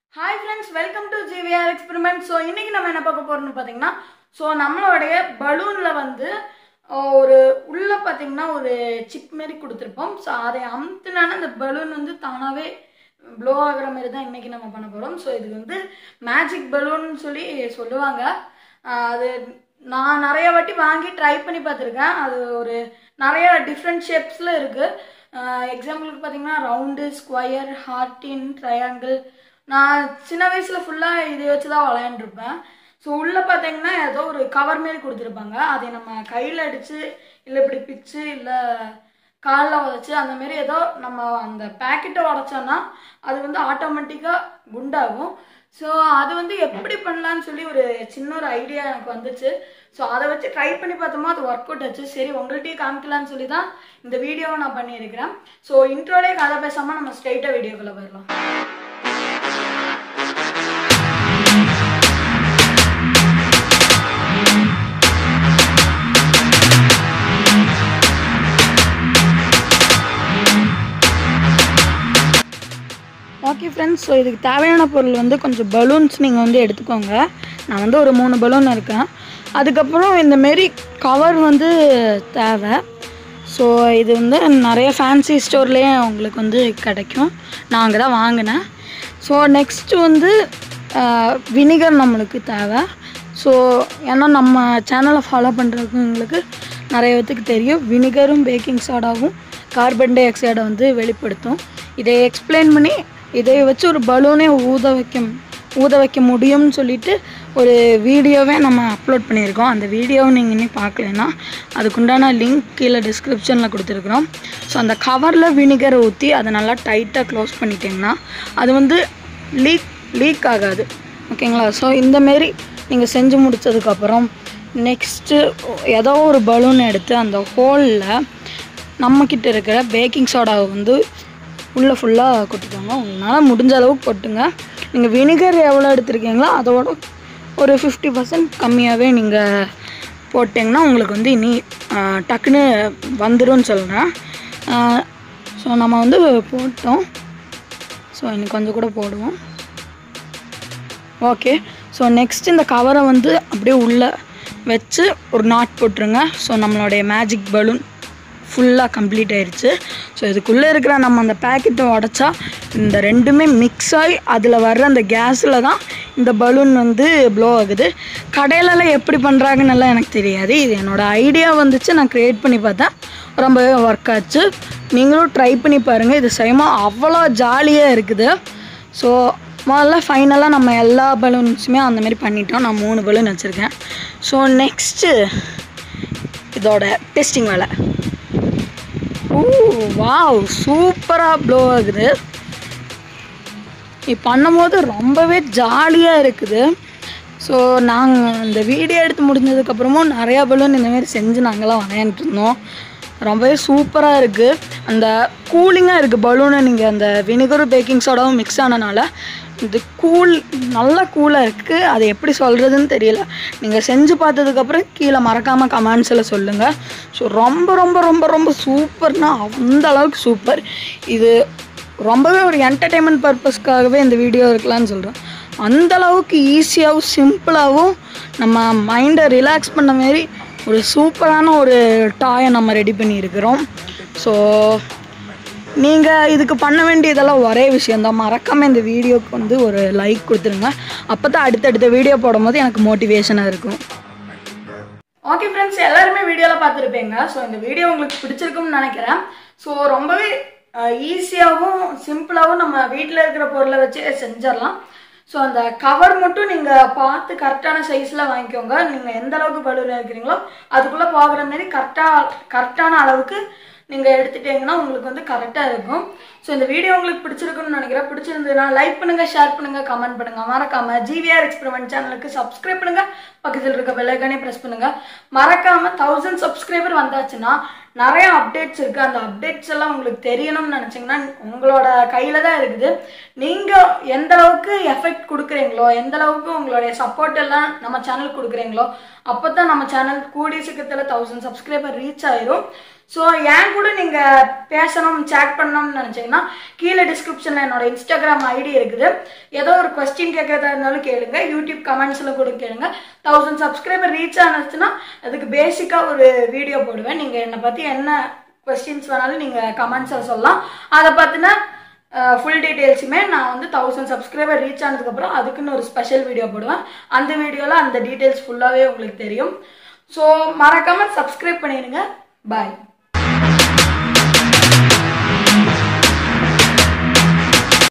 hi friends welcome to GVR experiment so இன்னைக்கு நம்ம என்ன பார்க்க போறோம்னு பார்த்தீங்கன்னா ஸோ நம்மளுடைய பலூனில் வந்து அஹ், ஒரு உள்ள பார்த்தீங்கன்னா ஒரு சிப் மாரி கொடுத்துருப்போம் ஸோ அதை அமுத்துனால அந்த பலூன் வந்து தானாகவே ப்ளோ ஆகுற மாதிரி தான் இன்னைக்கு நம்ம பண்ண போகிறோம் ஸோ இது வந்து மேஜிக் பலூன் சொல்லி சொல்லுவாங்க அஹ், அது நான் நிறைய வாட்டி வாங்கி ட்ரை பண்ணி பார்த்துருக்கேன் அது ஒரு நிறைய டிஃப்ரெண்ட் ஷேப்ஸில் இருக்குது எக்ஸாம்பிளுக்கு பார்த்தீங்கன்னா ரவுண்டு ஸ்கொயர் ஹார்டின் ட்ரையாங்கிள் நான் சின்ன வயசில் ஃபுல்லாக இதை வச்சு தான் விளையாண்டுருப்பேன் ஸோ உள்ளே பார்த்தீங்கன்னா ஏதோ ஒரு கவர் மாரி கொடுத்துருப்பாங்க அதை நம்ம கையில் அடித்து இல்லை இப்படி பிச்சு இல்லை காலில் உதச்சி அந்த மாரி ஏதோ நம்ம அந்த பேக்கெட்டை உடச்சோன்னா அது வந்து ஆட்டோமேட்டிக்காக குண்டாகும் ஸோ அது வந்து எப்படி பண்ணலான்னு சொல்லி ஒரு சின்ன ஒரு ஐடியா எனக்கு வந்துச்சு ஸோ அதை வச்சு ட்ரை பண்ணி பார்த்தோமா அது ஒர்க் அவுட் ஆச்சு சரி உங்கள்கிட்டயும் காமிக்கலான்னு சொல்லி தான் இந்த வீடியோவை நான் பண்ணியிருக்கிறேன் ஸோ இன்ட்ரோலே கதை பேசாமல் நம்ம ஸ்ட்ரைட்டாக வீடியோக்குள்ளே போயிடலாம் ஓகே ஃப்ரெண்ட்ஸ் ஸோ இதுக்கு தேவையான பொருள் வந்து கொஞ்சம் பலூன்ஸ் நீங்கள் வந்து எடுத்துக்கோங்க நான் வந்து ஒரு மூணு பலூன் இருக்கேன் அதுக்கப்புறம் இந்த மாரி கவர் வந்து தேவை ஸோ இது வந்து நிறைய ஃபேன்சி ஸ்டோர்லேயே உங்களுக்கு வந்து கிடைக்கும் நான் அங்கே தான் வாங்கினேன் ஸோ நெக்ஸ்ட்டு வந்து வினிகர் நம்மளுக்கு தேவை ஸோ ஏன்னா நம்ம சேனலை ஃபாலோ பண்ணுறவங்களுக்கு நிறைய பேத்துக்கு தெரியும் வினிகரும் பேக்கிங் சோடாவும் கார்பன் டை ஆக்சைடை வந்து வெளிப்படுத்தும் இதை எக்ஸ்பிளைன் பண்ணி இதை வச்சு ஒரு பலூனே ஊத வைக்க ஊத வைக்க முடியும்னு சொல்லிட்டு ஒரு வீடியோவே நம்ம அப்லோட் பண்ணியிருக்கோம் அந்த வீடியோவை நீங்கள் இன்னும் பார்க்கலன்னா அதுக்குண்டான லிங்க் கீழே டிஸ்கிரிப்ஷனில் கொடுத்துருக்குறோம் ஸோ அந்த கவரில் வினிகரை ஊற்றி அதை நல்லா டைட்டாக க்ளோஸ் பண்ணிட்டீங்கன்னா அது வந்து லீக் லீக் ஆகாது ஓகேங்களா ஸோ இந்தமாரி நீங்கள் செஞ்சு முடிச்சதுக்கப்புறம் நெக்ஸ்ட்டு ஏதோ ஒரு பலூன் எடுத்து அந்த ஹோலில் நம்மக்கிட்ட இருக்கிற பேக்கிங் சோடாவை வந்து உள்ளே ஃபுல்லாக கொட்டிக்கோங்க உங்களால் முடிஞ்ச அளவுக்கு கொட்டுங்க நீங்கள் வினிகர் எவ்வளோ எடுத்திருக்கீங்களோ அதோட ஒரு ஃபிஃப்டி பர்சன்ட் கம்மியாகவே நீங்கள் போட்டிங்கன்னா உங்களுக்கு வந்து இனி ஆஹ், டக்குன்னு வந்துரும்னு சொல்கிறேன் ஸோ நம்ம வந்து போட்டோம் ஸோ இன்னும் கொஞ்சம் கூட போடுவோம் ஓகே ஸோ நெக்ஸ்ட் இந்த கவரை வந்து அப்படியே உள்ளே வச்சு ஒரு நாட் போட்டுருங்க ஸோ நம்மளுடைய மேஜிக் பலூன் ஃபுல்லாக கம்ப்ளீட் ஆயிருச்சு ஸோ இதுக்குள்ளே இருக்கிற நம்ம அந்த பேக்கெட்டை உடச்சா இந்த ரெண்டுமே மிக்ஸ் ஆகி அதில் வர்ற அந்த கேஸில் தான் இந்த பலூன் வந்து ப்ளோ ஆகுது கடையிலலாம் எப்படி பண்ணுறாங்கன்னு எல்லாம் எனக்கு தெரியாது இது என்னோடய ஐடியா வந்துச்சு நான் க்ரியேட் பண்ணி பார்த்தேன் ரொம்பவே ஒர்க் ஆச்சு நீங்களும் ட்ரை பண்ணி பாருங்கள் இது செய்யும்போது அவ்வளோ ஜாலியாக இருக்குது ஸோ முதல்ல ஃபைனலாக நம்ம எல்லா பலூன்ஸுமே அந்த மாதிரி பண்ணிட்டோம் நான் மூணு பலூன் வச்சுருக்கேன் ஸோ நெக்ஸ்ட்டு இதோட டெஸ்டிங் வேலை ஓ வாவ் சூப்பராக ப்ளோ ஆகுது இது பண்ணும்போது ரொம்பவே ஜாலியாக இருக்குது ஸோ நாங்கள் இந்த வீடியோ எடுத்து முடிஞ்சதுக்கப்புறமும் நிறையா பலூன் இந்தமாரி செஞ்சு நாங்களாம் விளையாண்டுட்டு இருந்தோம் ரொம்பவே சூப்பராக இருக்குது அந்த கூலிங்காக இருக்குது பலூனை நீங்கள் அந்த வினிகரும் பேக்கிங் சோடாவும் மிக்ஸ் ஆனனால இது கூல் நல்லா கூலாக இருக்குது அது எப்படி சொல்கிறதுன்னு தெரியல நீங்கள் செஞ்சு பார்த்ததுக்கப்புறம் கீழே மறக்காமல் கமெண்ட்ஸில் சொல்லுங்கள் ஸோ ரொம்ப ரொம்ப ரொம்ப ரொம்ப சூப்பர்னா அந்த அளவுக்கு சூப்பர் இது ரொம்பவே ஒரு என்டர்டெயின்மெண்ட் பர்பஸ்க்காகவே இந்த வீடியோ இருக்கலாம்னு சொல்கிறேன் அந்த அளவுக்கு ஈஸியாகவும் சிம்பிளாகவும் நம்ம மைண்டை ரிலாக்ஸ் பண்ண மாரி ஒரு சூப்பரான ஒரு டாயை நம்ம ரெடி பண்ணியிருக்கிறோம் ஸோ நீங்கள் இதுக்கு பண்ண வேண்டியதெல்லாம் ஒரே விஷயந்தான் மறக்காமல் இந்த வீடியோக்கு வந்து ஒரு லைக் கொடுத்துருங்க அப்போ தான் அடுத்தடுத்த வீடியோ போடும்போது எனக்கு மோட்டிவேஷனாக இருக்கும் ஓகே ஃப்ரெண்ட்ஸ் எல்லாருமே வீடியோவில் பார்த்துருப்பீங்க ஸோ இந்த வீடியோ உங்களுக்கு பிடிச்சிருக்கும்னு நினைக்கிறேன் ஸோ ரொம்பவே ஈஸியாகவும் சிம்பிளாகவும் நம்ம வீட்டில் இருக்கிற பொருளை வச்சு செஞ்சிடலாம் ஸோ அந்த கவர் மட்டும் நீங்கள் பார்த்து கரெக்டான சைஸில் வாங்கிக்கோங்க நீங்கள் எந்த அளவுக்கு பலூன் இருக்கிறீங்களோ அதுக்குள்ளே போகிற மாதிரி கரெக்டாக கரெக்டான அளவுக்கு நீங்கள் எடுத்துட்டீங்கன்னா உங்களுக்கு வந்து கரெக்டாக இருக்கும் ஸோ இந்த வீடியோ உங்களுக்கு பிடிச்சிருக்குன்னு நினைக்கிறேன் பிடிச்சிருந்ததுன்னா லைக் பண்ணுங்க ஷேர் பண்ணுங்க கமெண்ட் பண்ணுங்க மறக்காம ஜிவிஆர் எக்ஸ்பெரிமெண்ட் சேனலுக்கு சப்ஸ்கிரைப் பண்ணுங்க பக்கத்தில் இருக்க பெல்லைக்கானே ப்ரெஸ் பண்ணுங்க மறக்காம தௌசண்ட் சப்ஸ்கிரைபர் வந்தாச்சுன்னா நிறைய அப்டேட்ஸ் இருக்கு அந்த அப்டேட்ஸ் எல்லாம் உங்களுக்கு தெரியணும்னு நினைச்சீங்கன்னா உங்களோட கையில தான் இருக்குது நீங்க எந்த அளவுக்கு எஃபெக்ட் கொடுக்குறீங்களோ எந்த அளவுக்கு உங்களுடைய சப்போர்ட் எல்லாம் நம்ம சேனலுக்கு கொடுக்குறீங்களோ அப்போ தான் நம்ம சேனல் கூடிய சீக்கிரத்தில் தௌசண்ட் சப்ஸ்கிரைபர் ரீச் ஆயிரும் ஸோ என் கூட நீங்கள் பேசணும் சேட் பண்ணணும்னு நினச்சிங்கன்னா கீழே டிஸ்கிரிப்ஷனில் என்னோட இன்ஸ்டாகிராம் ஐடி இருக்குது ஏதோ ஒரு கொஸ்டின் கேட்கறதா இருந்தாலும் கேளுங்க யூடியூப் கமெண்ட்ஸில் கூட கேளுங்க தௌசண்ட் சப்ஸ்கிரைபர் ரீச் ஆனிச்சுன்னா அதுக்கு பேசிக்காக ஒரு வீடியோ போடுவேன் நீங்கள் என்னை பற்றி என்ன கொஸ்டின்ஸ் வேணாலும் நீங்கள் கமெண்ட்ஸில் சொல்லலாம் அதை பார்த்தினா ஃபுல் டீட்டெயில்ஸுமே நான் வந்து தௌசண்ட் சப்ஸ்கிரைபர் ரீச் ஆனதுக்கப்புறம் அதுக்குன்னு ஒரு ஸ்பெஷல் வீடியோ போடுவேன் அந்த வீடியோவில் அந்த டீட்டெயில்ஸ் ஃபுல்லாகவே உங்களுக்கு தெரியும் ஸோ மறக்காமல் சப்ஸ்கிரைப் பண்ணிடுங்க பாய்